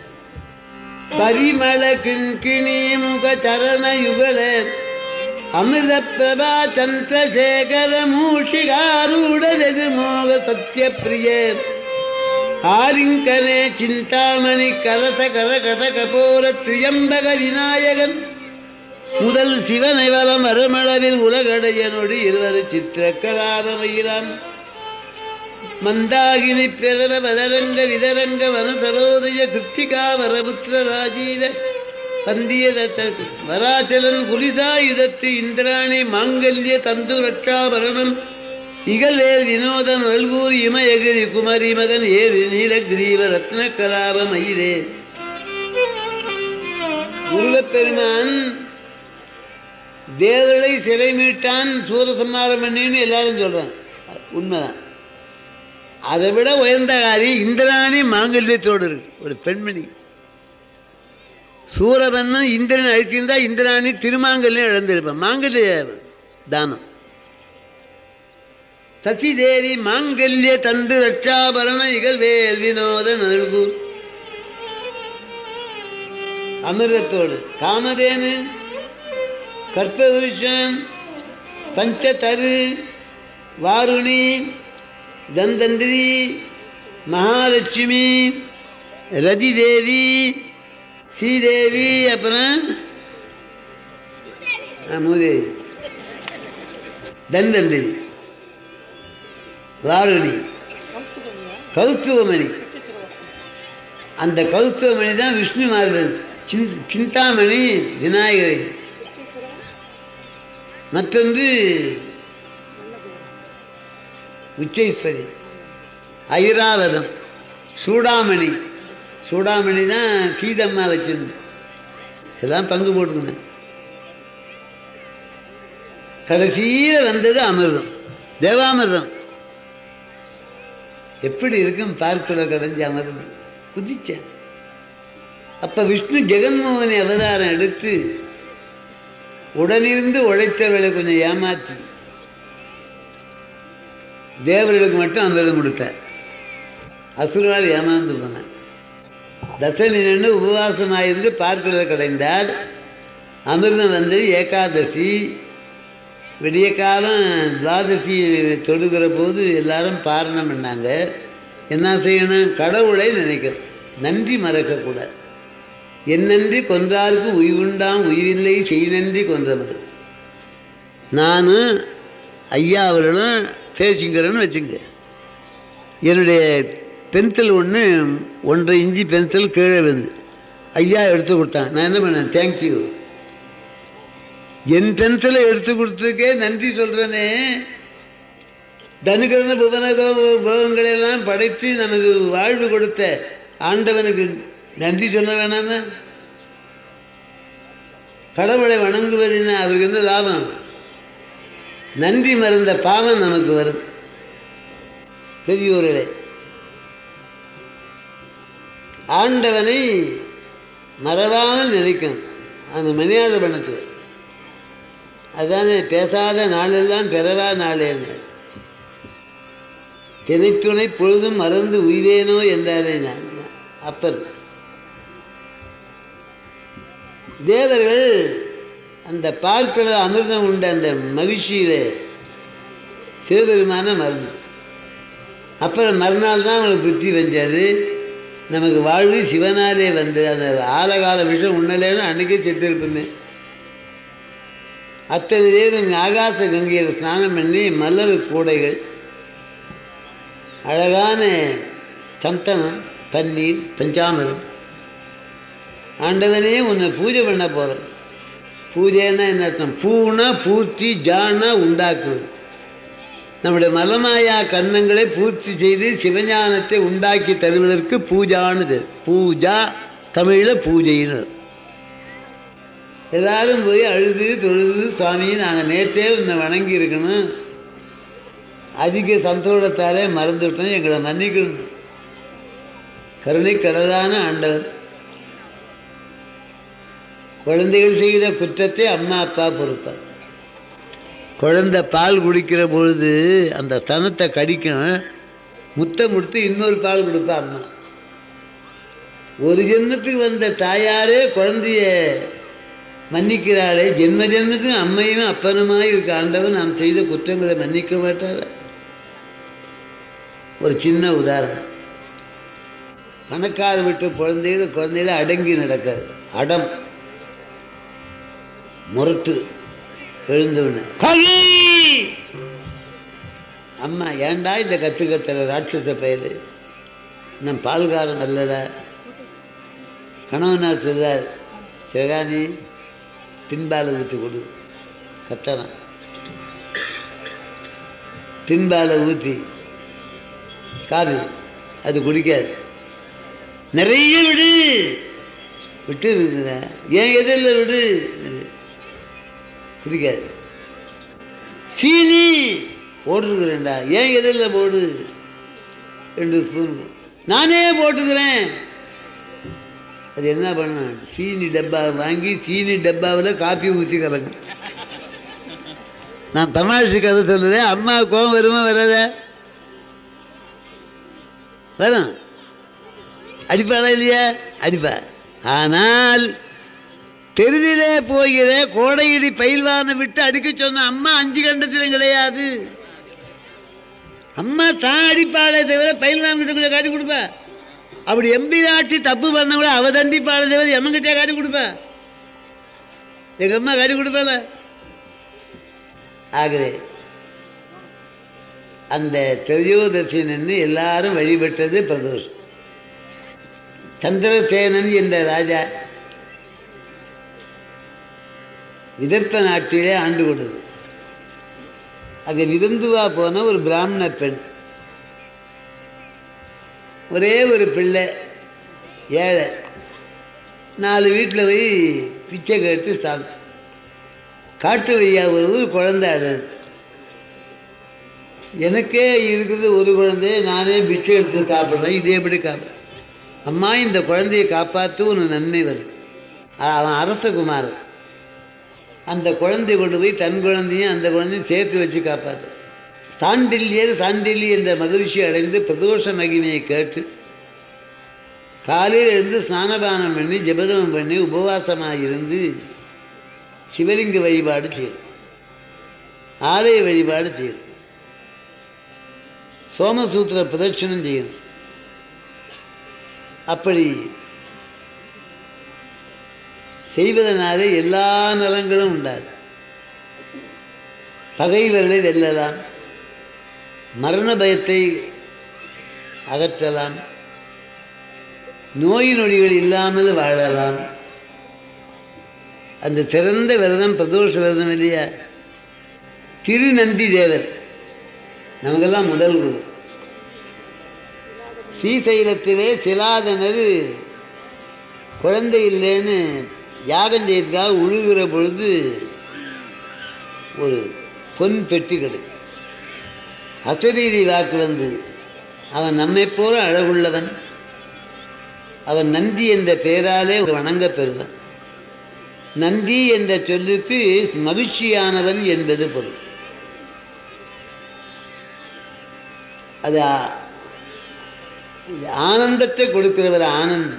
பரிமள கிண்கிணி முக சரண யுகல அமிர்த பிரபா சந்திரசேகர மூஷிகாரூட வெகுமோக சத்யப்பிரிய ஆலிங்கனே சிந்தாமணி கலச கர கட கபோர திரியம்பக விநாயகன் முதல் சிவனை வலம் அருமளவில் உலகடையனோடு இருவர் சித்திரக்கலாபமயிலாம் மந்தாகினி பிறவ வதரங்க விதரங்க வனசரோதய கிருத்திகா வரபுத்திர ராஜீவ பந்திய வராச்சலன் குலிசாயுதத்து இந்திராணி மாங்கல்ய தந்து ரட்சாபரணம் இகழ்வேல் வினோதன் நல்கூர் இமயகிரி குமரி மகன் ஏறு நீலகிரீவ ரத்ன கலாப மயிலே முருகப்பெருமான் தேவர்களை சிறை மீட்டான் சூரசம்மாரம் பண்ணின்னு எல்லாரும் சொல்றான் உண்மைதான் அதை விட உயர்ந்த காரியம் இந்திராணி மாங்கல்யத்தோடு இருக்கு ஒரு பெண்மணி சூரபன்மன் இந்திரன் அழித்திருந்தா இந்திராணி திருமாங்கல்யம் இழந்திருப்பான் மாங்கல்ய தானம் சசிதேவி மாங்கல்ய தந்து ரட்சாபரண இகழ்வேல் வினோத நல்கூர் அமிர்தத்தோடு காமதேனு கற்பவிருஷம் பஞ்சதரு வாருணி தந்தந்திரி மகாலட்சுமி ரதி தேவி ஸ்ரீதேவி அப்புறம் மூதேவி தந்தந்திரி வாருணி கௌத்துவமணி அந்த கௌத்துவமணி தான் விஷ்ணு மார்பன் சிந்தாமணி விநாயகர் மற்றொன்று உச்சைஸ்வரி ஐராவதம் சூடாமணி சூடாமணி தான் சீதம்மா வச்சிருந்து எல்லாம் பங்கு போட்டுக்கணும் கடைசியில் வந்தது அமிர்தம் தேவாமிர்தம் எப்படி இருக்கும் பார்க்கல கடைஞ்ச அமிர்தம் குதிச்சேன் அப்ப விஷ்ணு ஜெகன்மோகனை அவதாரம் எடுத்து உடனிருந்து உழைத்தவர்களை கொஞ்சம் ஏமாத்தி தேவர்களுக்கு மட்டும் அமிர்தம் கொடுத்தார் அசுரால் ஏமாந்து போனார் தசமி நின்று உபவாசமாயிருந்து பார்க்கிறத கடைந்தால் அமிர்தம் வந்து ஏகாதசி விடிய காலம் துவாதசி தொடுகிற போது எல்லாரும் பாரணம் பண்ணாங்க என்ன செய்யணும் கடவுளை நினைக்கணும் நன்றி மறக்கக்கூடாது என் நன்றி கொன்றாருக்கு உய்வுண்டாம் உய்வில்லை செய் நன்றி கொன்றவர் நானும் ஐயா அவர்களும் பேசிங்கிறேன்னு வச்சுங்க என்னுடைய பென்சில் ஒன்று ஒன்றரை இஞ்சி பென்சில் கீழே வந்து ஐயா எடுத்து கொடுத்தான் நான் என்ன பண்ணேன் தேங்க்யூ என் பென்சிலை எடுத்து கொடுத்ததுக்கே நன்றி சொல்றேனே தனுகரண புவனகோ போகங்களெல்லாம் படைத்து நமக்கு வாழ்வு கொடுத்த ஆண்டவனுக்கு நன்றி சொல்ல வேணாம கடவுளை வணங்குவதுன்னா அவருக்கு என்ன லாபம் நன்றி மறந்த பாவம் நமக்கு வரும் பெரியோர்களே ஆண்டவனை மறவாமல் நினைக்கும் அந்த மணியாத பண்ணத்தில் அதானே பேசாத நாளெல்லாம் பெறவா நாளேன்னு தினைத்துணை பொழுதும் மறந்து உய்வேனோ என்றாரே நான் அப்பர் தேவர்கள் அந்த பார்க்கல அமிர்தம் உண்ட அந்த மகிழ்ச்சியில சிவபெருமான மருந்து அப்புறம் மறுநாள் தான் அவங்களுக்கு புத்தி வந்தாது நமக்கு வாழ்வு சிவனாலே வந்து அந்த ஆலகால விஷம் உண்ணலேன்னு அன்னைக்கே செத்திருப்போமே அத்தனை பேரும் ஆகாச கங்கையில் ஸ்நானம் பண்ணி மலர் கூடைகள் அழகான சந்தனம் பன்னீர் பஞ்சாமிரம் ஆண்டவனே உன்னை பூஜை பண்ண போகிறேன் பூஜைன்னா என்ன அர்த்தம் பூனா பூர்த்தி ஜானா உண்டாக்குவது நம்முடைய மலமாயா கர்மங்களை பூர்த்தி செய்து சிவஞானத்தை உண்டாக்கி தருவதற்கு பூஜானது பூஜா தமிழில் பூஜைன்னு எல்லாரும் போய் அழுது தொழுது சுவாமி நாங்கள் நேற்றே உன்னை வணங்கி இருக்கணும் அதிக சந்தோஷத்தாலே மறந்துவிட்டோம் எங்களை மன்னிக்கணும் கருணை கடலான ஆண்டவர் குழந்தைகள் செய்கிற குற்றத்தை அம்மா அப்பா பொறுப்பார் குழந்தை பால் குடிக்கிற பொழுது அந்த ஸ்தனத்தை கடிக்கும் முத்தை முடித்து இன்னொரு பால் கொடுப்பா அம்மா ஒரு ஜென்மத்துக்கு வந்த தாயாரே குழந்தைய மன்னிக்கிறாளே ஜென்ம ஜென்மத்துக்கு அம்மையும் அப்பனுமாய் இருக்க ஆண்டவன் நாம் செய்த குற்றங்களை மன்னிக்க மாட்டார ஒரு சின்ன உதாரணம் பணக்கார விட்டு குழந்தைகள் குழந்தைகளை அடங்கி நடக்காது அடம் முரட்டு எழுந்தவன அம்மா ஏன்டா இந்த கத்து கத்துற ராட்சச பயலு நம் பால்காரன் அல்லடா கணவனார் சொல்றார் சிவகாமி தின்பாலை ஊற்றி கொடு கத்தனா தின்பாலை ஊற்றி காபி அது குடிக்காது நிறைய விடு விட்டு இருக்குதுங்க ஏன் எதிரில் விடு குடிக்காது சீனி போட்டிருக்கிறேன்டா ஏன் எதிரில் போடு ரெண்டு ஸ்பூன் நானே போட்டுக்கிறேன் அது என்ன பண்ண சீனி டப்பா வாங்கி சீனி டப்பாவில் காப்பி ஊற்றி கலங்க நான் தமாஷு கதை சொல்லுறேன் அம்மா கோவம் வருமா வராத வரும் அடிப்பாளா இல்லையா அடிப்பா ஆனால் தெருவிலே போகிற கோடையிடி பயில்வானை விட்டு அடிக்க சொன்ன அம்மா அஞ்சு கண்டத்திலும் கிடையாது அம்மா தான் அடிப்பாளே தவிர பயில்வான் கிட்ட கொஞ்சம் காட்டி கொடுப்பா அப்படி எம்பி ஆட்டி தப்பு பண்ண கூட அவ தண்டிப்பாளே தவிர எம்மங்கிட்டே காட்டி கொடுப்பா எங்க அம்மா காட்டி கொடுப்பாள ஆகவே அந்த திரையோதர்ஷனன்னு எல்லாரும் வழிபட்டது பிரதோஷம் சந்திரசேனன் என்ற ராஜா விதர்ப்ப நாட்டிலே ஆண்டு கொண்டது அங்கே விருந்துவா போன ஒரு பிராமண பெண் ஒரே ஒரு பிள்ளை ஏழை நாலு வீட்டில் போய் பிச்சை கேட்டு சாப்பிட்டு காட்டு வையா ஒரு ஒரு குழந்தை அழுது எனக்கே இருக்கிறது ஒரு குழந்தைய நானே பிச்சை எடுத்து சாப்பிட்றேன் இதே எப்படி காப்பேன் அம்மா இந்த குழந்தையை காப்பாற்று ஒரு நன்மை வரும் அவன் அரசகுமாரன் அந்த குழந்தை கொண்டு போய் தன் குழந்தையும் அந்த குழந்தையும் சேர்த்து வச்சு காப்பாற்று சாண்டில்யர் சாண்டில்லி என்ற மகிழ்ச்சி அடைந்து பிரதோஷ மகிமையை கேட்டு காலையில் இருந்து ஸ்நானபானம் பண்ணி ஜபதம் பண்ணி உபவாசமாக இருந்து சிவலிங்க வழிபாடு செய்யும் ஆலய வழிபாடு செய்யும் சோமசூத்திர பிரதட்சணம் செய்யணும் அப்படி செய்வதனாலே எல்லா நலங்களும் உண்டாது பகைவர்களை வெல்லலாம் மரண பயத்தை அகற்றலாம் நோய் நொடிகள் இல்லாமல் வாழலாம் அந்த சிறந்த விரதம் பிரதோஷ விரதம் இல்லையா திருநந்தி தேவர் நமக்கெல்லாம் முதல் குரு ஸ்ரீசைலத்திலே சிலாதனர் குழந்தை இல்லைன்னு யாகம் செய்யறதுக்காக உழுகிற பொழுது ஒரு பொன் பெட்டி கிடைக்கும் அசரீரி வாக்கு வந்து அவன் நம்மை போல அழகுள்ளவன் அவன் நந்தி என்ற பெயராலே வணங்க பெறுவன் நந்தி என்ற சொல்லுக்கு மகிழ்ச்சியானவன் என்பது பொருள் அது ஆனந்தத்தை கொடுக்கிறவர் ஆனந்த்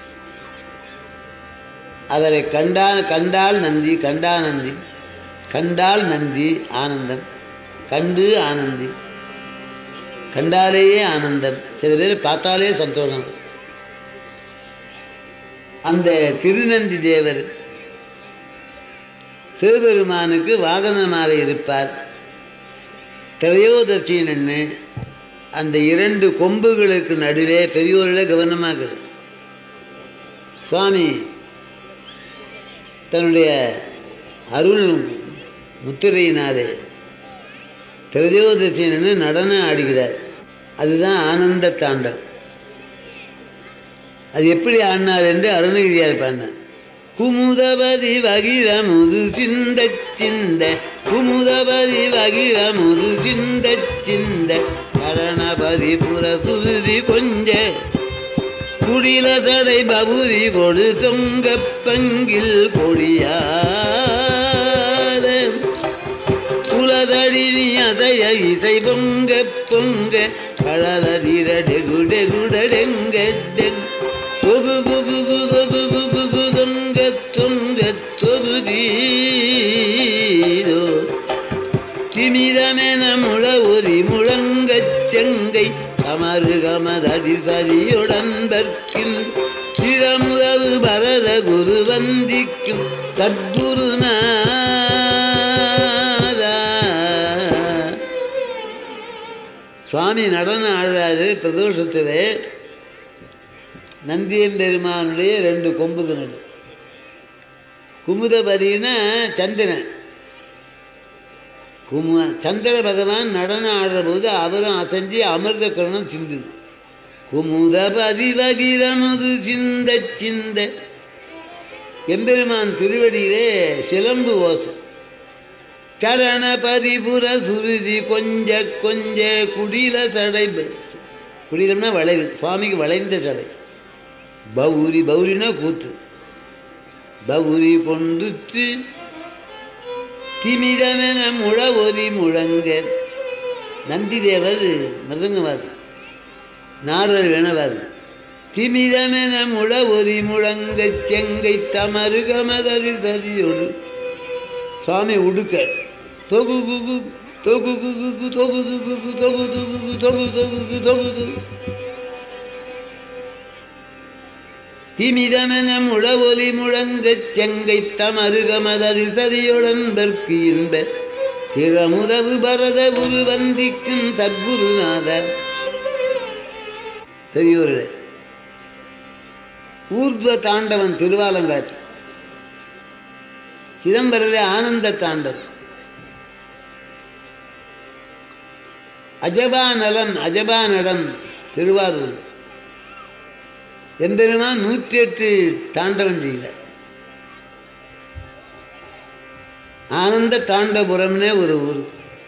அவரை கண்டால் கண்டால் நந்தி கண்டா நந்தி கண்டால் நந்தி ஆனந்தம் கண்டு ஆனந்தி கண்டாலேயே ஆனந்தம் சில பேர் பார்த்தாலே சந்தோஷம் அந்த திருநந்தி தேவர் சிவபெருமானுக்கு வாகனமாக இருப்பார் திரையோதர்ச்சின்னு அந்த இரண்டு கொம்புகளுக்கு நடுவே பெரியோர்களே கவனமாக சுவாமி தன்னுடைய அருள் முத்திரையினாலே திரையோதர்சின்னு நடனம் ஆடுகிறார் அதுதான் ஆனந்த தாண்டம் அது எப்படி ஆடினார் என்று அருணகிரியார் பாடினார் குமுதபதி வகிர முது சிந்த சிந்த குமுதபதி வகிர முது சிந்த சிந்த கரணபதி புற சுருதி கொஞ்ச குடில தடை பபுரி கொடு தொங்க பங்கில் கொடியார குலதடினி அதைய இசை பொங்க பொங்க கடலதிரடெகுடெகுடெங்க தொகு குகு தொகு குகு தொங்க தொங்க தொகுதீதோ திமிதமென முழ ஒரி முழங்கச் செங்கை கமரு கமதடி சரியுடன்பர்க்கின் திறமுதவு பரத குரு வந்திக்கும் சத்குருநாதா சுவாமி நடனம் ஆடுறாரு பிரதோஷத்திலே நந்தியம்பெருமானுடைய ரெண்டு கொம்புக்கு நடு குமுதபரின்னா சந்திரன் கும சந்திர பகவான் நடனம் ஆடுற போது அவரும் அசைஞ்சு அமிர்த கருணம் சிந்துது குமுத பதிவகிரமுது சிந்த சிந்த எம்பெருமான் திருவடியிலே சிலம்பு ஓசை சரண பரிபுர சுருதி கொஞ்ச கொஞ்ச குடில தடை குடிலம்னா வளைவு சுவாமிக்கு வளைந்த தடை பௌரி பௌரினா கூத்து பௌரி கொண்டுத்து திமிதமென முழ ஒலி முழங்க நந்திதேவர் மிருதங்கவாதி நாரதர் வேணவாதி திமிதமென முழ ஒலி முழங்க செங்கை தமரு கமதரி சதியோடு சுவாமி உடுக்க தொகு குகு தொகு குகு தொகு துகு தொகு துகு தொகு தொகு தொகு தொகு திமிதமென முழ ஒலி முழங்கச் செங்கை தமருகமதரில் சதியுடன் பர்க்கு இன்ப திறமுதவு பரத குரு வந்திக்கும் தற்குருநாத பெரியோர்களே ஊர்துவ தாண்டவன் திருவாலங்காற்று சிதம்பரதே ஆனந்த தாண்டவம் அஜபா நலம் அஜபா நடம் திருவாரூர் எம்பெருமான் நூற்றி எட்டு தாண்டவம் செய்யல ஆனந்த தாண்டபுரம்னே ஒரு ஊர்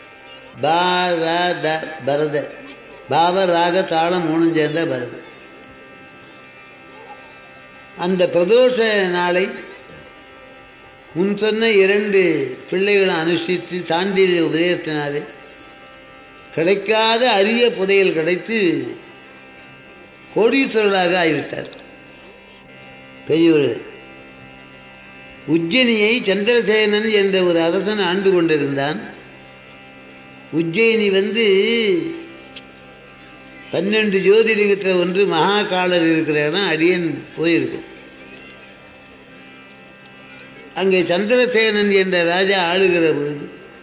பாரத பரத பாவ ராக தாளம் மூணும் சேர்ந்த பரத அந்த பிரதோஷ நாளை முன் சொன்ன இரண்டு பிள்ளைகளை அனுஷ்டித்து சாண்டிய உதயத்தினாலே கிடைக்காத அரிய புதையல் கிடைத்து கோடீஸ்வரராக ஆகிவிட்டார் பெரியவர் உஜ்ஜயினியை சந்திரசேனன் என்ற ஒரு அரசன் ஆண்டு கொண்டிருந்தான் உஜ்ஜயினி வந்து பன்னெண்டு ஜோதிலிங்கத்தில் ஒன்று மகாகாலர் இருக்கிற இடம் அடியன் போயிருக்கு அங்கே சந்திரசேனன் என்ற ராஜா ஆளுகிற பொழுது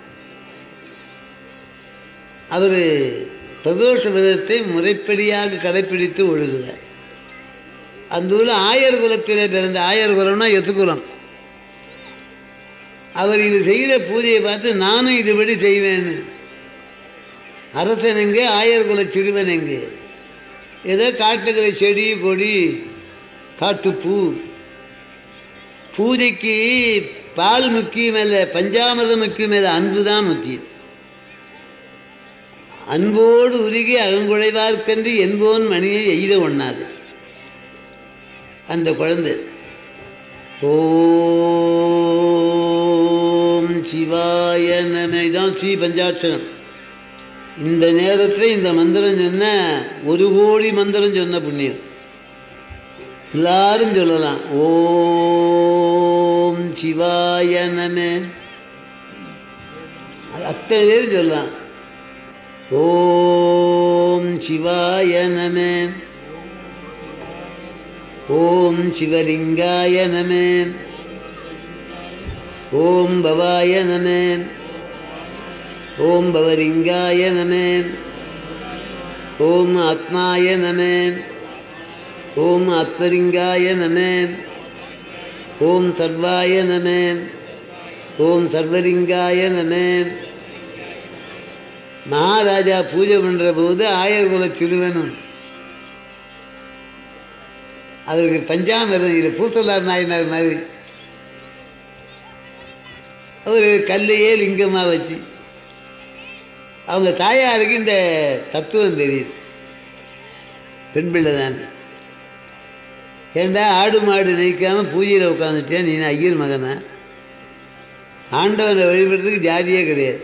அவர் பிரதோஷ விரதத்தை முறைப்படியாக கடைப்பிடித்து ஒழுகுவார் அந்த ஊரில் ஆயர் குலத்திலே பிறந்த ஆயர் குலம்னா எத்துக்குலம் அவர் இது செய்கிற பூஜையை பார்த்து நானும் இதுபடி செய்வேன்னு அரசன் எங்கே ஆயர் குல சிறுவன் எங்கே ஏதோ காட்டுகிற செடி கொடி காட்டுப்பூ பூஜைக்கு பால் முக்கியம் இல்லை பஞ்சாமிரதம் முக்கியம் இல்லை அன்பு தான் முக்கியம் அன்போடு உருகி அகங்குழைவார்க்கென்று என்போன் மணியை எய்த ஒண்ணாது அந்த குழந்தை ஓம் சிவாய நம இதான் ஸ்ரீ பஞ்சாட்சரம் இந்த நேரத்தில் இந்த மந்திரம் சொன்ன ஒரு கோடி மந்திரம் சொன்ன புண்ணியம் எல்லாரும் சொல்லலாம் ஓம் சிவாய நம அத்தனை பேரும் சொல்லலாம் ஓம் சிவாய நம ஓம் சிவலிங்காய நம ஓம் பவாய நம ஓம் பவலிங்காய நம ஓம் ஆத்மாய நம ஓம் ஆத்மலிங்காய நம ஓம் சர்வாய நம ஓம் சர்வலிங்காய நம மகாராஜா பூஜை பண்ற போது ஆயர்குல சிறுவனும் அவருக்கு பஞ்சாமிரம் இது பூத்தலார் நாயனார் மாதிரி ஒரு கல்லையே லிங்கமாக வச்சு அவங்க தாயாருக்கு இந்த தத்துவம் தெரியுது பெண் பிள்ளை தான் ஏண்டா ஆடு மாடு நிற்காம பூஜையில் உட்காந்துட்டியா நீ ஐயர் மகனா ஆண்டவனை வழிபடுறதுக்கு ஜாதியே கிடையாது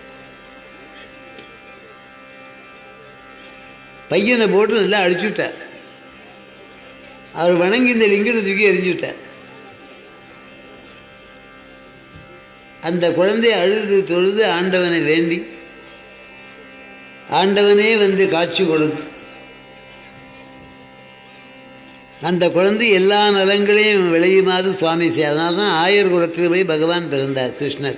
பையனை போட்டு நல்லா அடிச்சு விட்டார் அவர் வணங்கி இந்த லிங்கத்தை தூக்கி எரிஞ்சு விட்டார் அந்த குழந்தை அழுது தொழுது ஆண்டவனை வேண்டி ஆண்டவனே வந்து காட்சி கொடுத்து அந்த குழந்தை எல்லா நலங்களையும் விளையுமாறு சுவாமி செய் அதனால தான் ஆயர் குலத்தில் போய் பகவான் பிறந்தார் கிருஷ்ணர்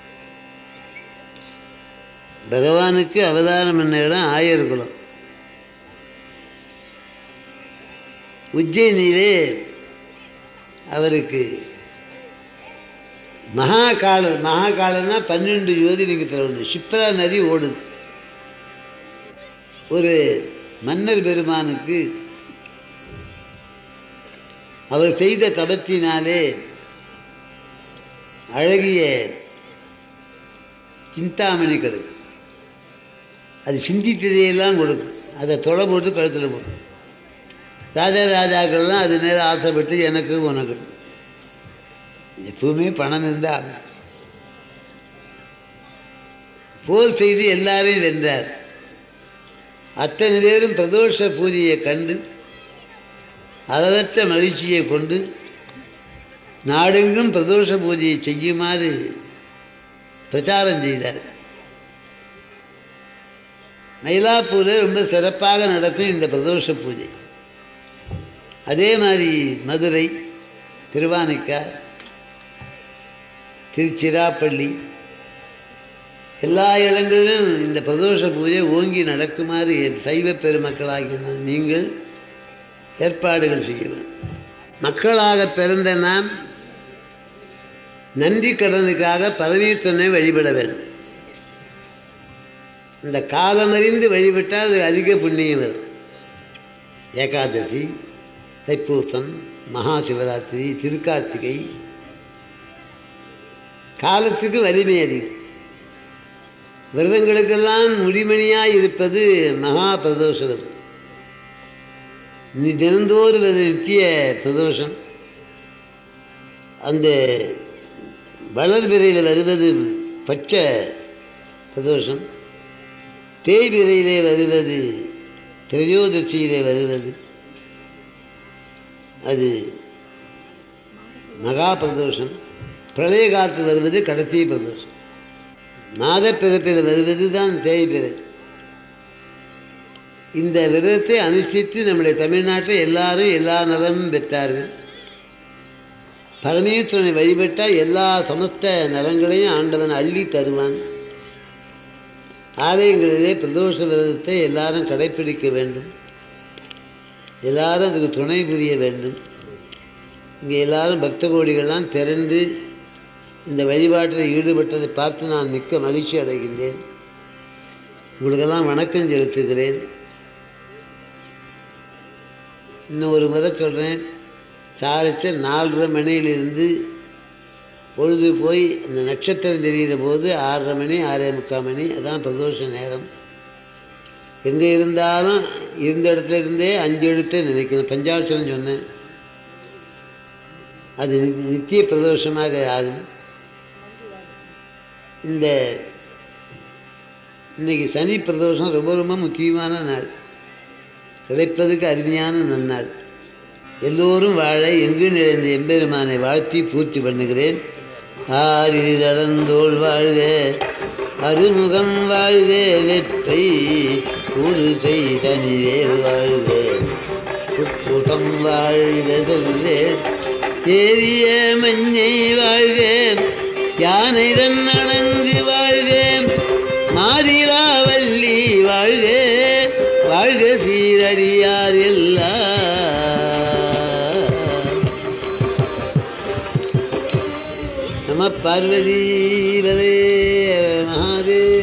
பகவானுக்கு அவதாரம் என்ன இடம் ஆயர் குலம் உஜ்ஜயினியிலே அவருக்கு மகாகால மகாகாலன்னா பன்னெண்டு ஜோதிலிங்கத்தில் ஒன்று சிப்ரா நதி ஓடுது ஒரு மன்னர் பெருமானுக்கு அவர் செய்த தபத்தினாலே அழகிய சிந்தாமணி கிடைக்கும் அது சிந்தித்ததையெல்லாம் கொடுக்கும் அதை தொலை போட்டு கழுத்தில் போடும் ராஜா ராஜாக்கள்லாம் அது நேரம் ஆசைப்பட்டு எனக்கு உனக்கு எப்பவுமே பணம் இருந்தால் போர் செய்து எல்லாரையும் வென்றார் அத்தனை பேரும் பிரதோஷ பூஜையை கண்டு அளவற்ற மகிழ்ச்சியை கொண்டு நாடெங்கும் பிரதோஷ பூஜையை செய்யுமாறு பிரச்சாரம் செய்தார் மயிலாப்பூரில் ரொம்ப சிறப்பாக நடக்கும் இந்த பிரதோஷ பூஜை அதே மாதிரி மதுரை திருவானைக்கா திருச்சிராப்பள்ளி எல்லா இடங்களிலும் இந்த பிரதோஷ பூஜை ஓங்கி நடக்குமாறு சைவ பெருமக்களாகிய நீங்கள் ஏற்பாடுகள் செய்கிறோம் மக்களாக பிறந்த நாம் நன்றி கடனுக்காக பரமேஸ்வரனை வழிபட வேண்டும் இந்த காலமறிந்து வழிபட்டால் அது அதிக புண்ணியம் வரும் ஏகாதசி தைப்பூசம் மகா சிவராத்திரி திருக்கார்த்திகை காலத்துக்கு வலிமை அதிகம் விரதங்களுக்கெல்லாம் முடிமணியாய் இருப்பது மகா பிரதோஷ விரதம் நீ தினந்தோறும் அது நித்திய பிரதோஷம் அந்த வளர்பிறையில் வருவது பச்சை பிரதோஷம் தேய்பிறையிலே வருவது திரையோதசியிலே வருவது அது மகா பிரதோஷம் பிரளய காத்து வருவது கடைசி பிரதோஷம் மாத பிறப்பில் வருவது தான் தேய்பிறை இந்த விரதத்தை அனுஷ்டித்து நம்முடைய தமிழ்நாட்டில் எல்லாரும் எல்லா நலமும் பெற்றார்கள் பரமேஸ்வரனை வழிபட்டால் எல்லா சமஸ்த நலங்களையும் ஆண்டவன் அள்ளி தருவான் ஆலயங்களிலே பிரதோஷ விரதத்தை எல்லாரும் கடைப்பிடிக்க வேண்டும் எல்லாரும் அதுக்கு துணை புரிய வேண்டும் இங்கே எல்லாரும் பக்த கோடிகள்லாம் திரண்டு இந்த வழிபாட்டில் ஈடுபட்டதை பார்த்து நான் மிக்க மகிழ்ச்சி அடைகின்றேன் உங்களுக்கெல்லாம் வணக்கம் செலுத்துகிறேன் இன்னும் ஒரு முறை சொல்கிறேன் சாரிச்ச நாலரை மணியிலிருந்து பொழுது போய் அந்த நட்சத்திரம் தெரிகிற போது ஆறரை மணி ஆறே முக்கால் மணி அதான் பிரதோஷ நேரம் எங்கே இருந்தாலும் இருந்த இடத்துல இருந்தே அஞ்சு எழுத்தை நினைக்கணும் பஞ்சாட்சரம் சொன்னேன் அது நித்திய பிரதோஷமாக ஆகும் இந்த இன்னைக்கு சனி பிரதோஷம் ரொம்ப ரொம்ப முக்கியமான நாள் கிடைப்பதுக்கு அருமையான நன்னாள் எல்லோரும் வாழ எங்கு நிறைந்த எம்பெருமானை வாழ்த்தி பூர்த்தி பண்ணுகிறேன் ஆரிதி தடந்தோள் வாழ்க அருமுகம் வாழ்க வெற்றை கூறு செய்தனிவேல் வாழ்க உட்கூட்டம் வாழ்க செல்வே ஏரிய மஞ்சை வாழ்க யானை அணங்கு வாழ்க மாரிலாவல்லி வாழ்க வாழ்க சீரடியார் எல்லாம் நம பார்வதி மகாதேவ